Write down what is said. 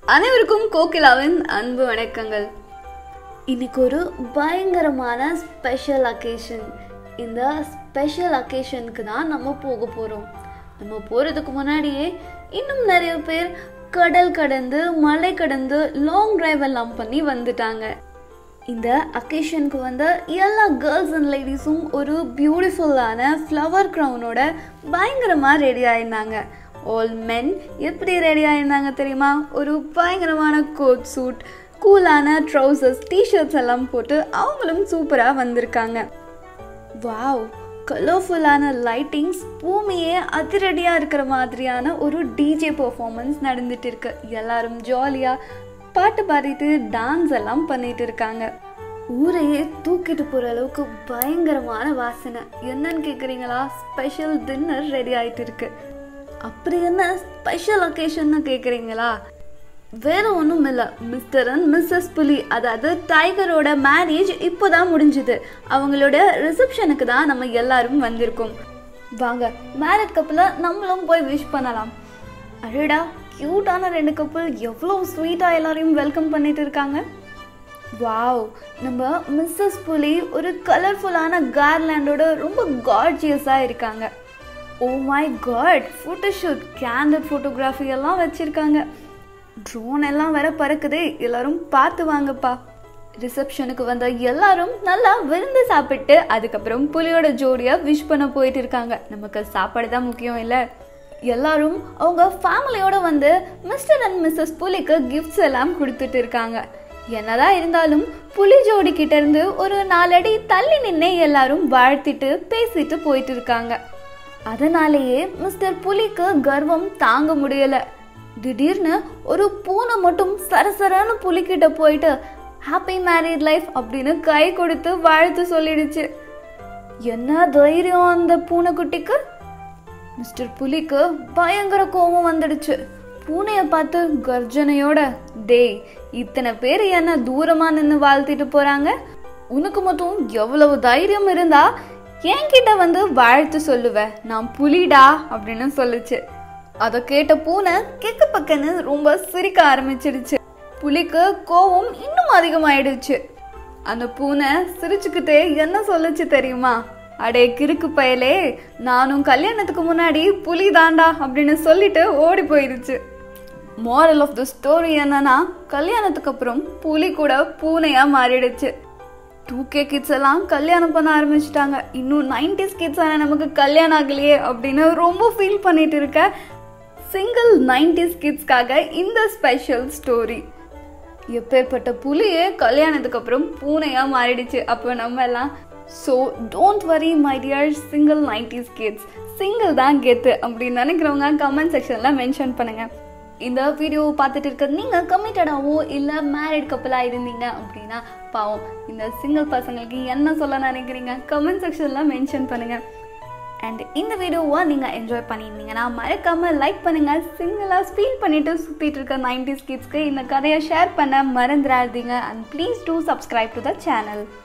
அனைவருக்கும் கோகிலாவின் அன்பு வணக்கங்கள் இன்னைக்கு ஒரு பயங்கரமான ஸ்பெஷல் அக்கேஷன் இந்த ஸ்பெஷல் அக்கேஷனுக்கு தான் நம்ம போக போகிறோம் நம்ம போகிறதுக்கு முன்னாடியே இன்னும் நிறைய பேர் கடல் கடந்து மலை கடந்து லாங் டிரைவ் எல்லாம் பண்ணி வந்துட்டாங்க இந்த அக்கேஷனுக்கு வந்த எல்லா கேர்ள்ஸ் அண்ட் லேடிஸும் ஒரு பியூட்டிஃபுல்லான ஃப்ளவர் க்ரௌனோட பயங்கரமாக ரெடி ஆயிருந்தாங்க ஆல் மென் எப்படி ரெடி ஆயிருந்தாங்க தெரியுமா ஒரு பயங்கரமான கோட் சூட் கூலான ட்ரௌசர்ஸ் டிஷர்ட்ஸ் எல்லாம் போட்டு அவங்களும் சூப்பராக வந்திருக்காங்க வாவ் கலர்ஃபுல்லான லைட்டிங்ஸ் பூமியே அதிரடியாக இருக்கிற மாதிரியான ஒரு டிஜே பெர்ஃபார்மன்ஸ் நடந்துட்டு இருக்கு எல்லாரும் ஜாலியாக பாட்டு பாடிட்டு டான்ஸ் எல்லாம் பண்ணிட்டு இருக்காங்க ஊரையே தூக்கிட்டு போகிற அளவுக்கு பயங்கரமான வாசனை என்னன்னு கேட்குறீங்களா ஸ்பெஷல் டின்னர் ரெடி ஆயிட்டு இருக்கு அப்படி என்ன ஸ்பெஷல் ஒகேஷன்னு கேட்குறீங்களா வேற ஒன்றும் இல்லை மிஸ்டர் அண்ட் மிஸ்ஸஸ் புலி அதாவது டைகரோட மேரேஜ் இப்போதான் முடிஞ்சுது அவங்களோட ரிசப்ஷனுக்கு தான் நம்ம எல்லாரும் வந்திருக்கோம் வாங்க மேரேஜ் கப்பில் நம்மளும் போய் விஷ் பண்ணலாம் அடடா க்யூட்டான ரெண்டு கப்பல் எவ்வளோ ஸ்வீட்டாக எல்லாரையும் வெல்கம் பண்ணிட்டு இருக்காங்க வாவ் நம்ம மிஸ்ஸஸ் புலி ஒரு கலர்ஃபுல்லான கார்லேண்டோட ரொம்ப கார்ஜியஸாக இருக்காங்க oh my God photoshoot candid photography எல்லாம் வச்சுருக்காங்க ட்ரோன் எல்லாம் வேற பறக்குதே எல்லாரும் பார்த்து வாங்கப்பா ரிசப்ஷனுக்கு வந்த எல்லாரும் நல்லா விருந்து சாப்பிட்டு அதுக்கப்புறம் புலியோட ஜோடியாக விஷ் பண்ண போயிட்டு இருக்காங்க நமக்கு சாப்பாடு தான் முக்கியம் இல்லை எல்லாரும் அவங்க ஃபேமிலியோட வந்து மிஸ்டர் அண்ட் மிஸ்ஸஸ் புலிக்கு கிஃப்ட்ஸ் எல்லாம் கொடுத்துட்டு இருக்காங்க என்னதான் இருந்தாலும் புலி ஜோடி கிட்ட இருந்து ஒரு நாலடி தள்ளி நின்னே எல்லாரும் வாழ்த்திட்டு பேசிட்டு போயிட்டு இருக்காங்க அதனாலேயே மிஸ்டர் புலிக்கு கர்வம் தாங்க முடியல திடீர்னு ஒரு பூனை மட்டும் சரசரன்னு புலிக்கிட்ட போயிட்டு ஹாப்பி மேரிட் லைஃப் அப்படின்னு கை கொடுத்து வாழ்த்து சொல்லிடுச்சு என்ன தைரியம் அந்த பூனைக்குட்டிக்கு மிஸ்டர் புலிக்கு பயங்கர கோபம் வந்துடுச்சு பூனைய பார்த்து கர்ஜனையோட டேய் இத்தனை பேர் என்ன தூரமா நின்று வாழ்த்திட்டு போறாங்க உனக்கு மட்டும் எவ்வளவு தைரியம் இருந்தா என்கிட்ட வந்து வாழ்த்து சொல்லுவ நான் புலிடா அப்படின்னு சொல்லுச்சு அதை கேட்ட பூனை கெக்க பக்கன்னு ரொம்ப சிரிக்க ஆரம்பிச்சிடுச்சு புலிக்கு கோவம் இன்னும் அதிகமாயிடுச்சு அந்த பூனை சிரிச்சுக்கிட்டே என்ன சொல்லுச்சு தெரியுமா அடே கிறுக்கு பயலே நானும் கல்யாணத்துக்கு முன்னாடி புலி தாண்டா அப்படின்னு சொல்லிட்டு ஓடி போயிடுச்சு மாரல் ஆஃப் த ஸ்டோரி என்னன்னா கல்யாணத்துக்கு அப்புறம் புலி கூட பூனையா மாறிடுச்சு டூ கே கிட்ஸ் எல்லாம் கல்யாணம் பண்ண ஆரம்பிச்சிட்டாங்க இன்னும் நைன்டிஸ் கிட்ஸ் ஆனால் நமக்கு கல்யாணம் ஆகலையே அப்படின்னு ரொம்ப ஃபீல் பண்ணிட்டு இருக்க சிங்கிள் நைன்டிஸ் கிட்ஸ்க்காக இந்த ஸ்பெஷல் ஸ்டோரி எப்பேற்பட்ட புலியே கல்யாணத்துக்கு அப்புறம் பூனையாக மாறிடுச்சு அப்போ நம்ம எல்லாம் so don't worry my dear single nineties kids single தான் கெத்து அப்படின்னு நினைக்கிறவங்க கமெண்ட் செக்ஷனில் மென்ஷன் பண்ணுங்கள் இந்த வீடியோ பார்த்துட்டு இருக்க நீங்கள் கமிட்டடாவோ இல்லை மேரிட் கப்பலாக இருந்தீங்க அப்படின்னா பாவம் இந்த சிங்கிள் பசங்களுக்கு என்ன சொல்ல நினைக்கிறீங்க கமெண்ட் செக்ஷனில் மென்ஷன் பண்ணுங்கள் அண்ட் இந்த வீடியோவை நீங்கள் என்ஜாய் பண்ணியிருந்தீங்கன்னா மறக்காமல் லைக் பண்ணுங்கள் சிங்கிளாக ஃபீல் பண்ணிவிட்டு சுற்றிட்டு இருக்க நைன்டிஸ் கிட்ஸ்க்கு இந்த கதையை ஷேர் பண்ண மறந்துடாதீங்க and please do subscribe to the channel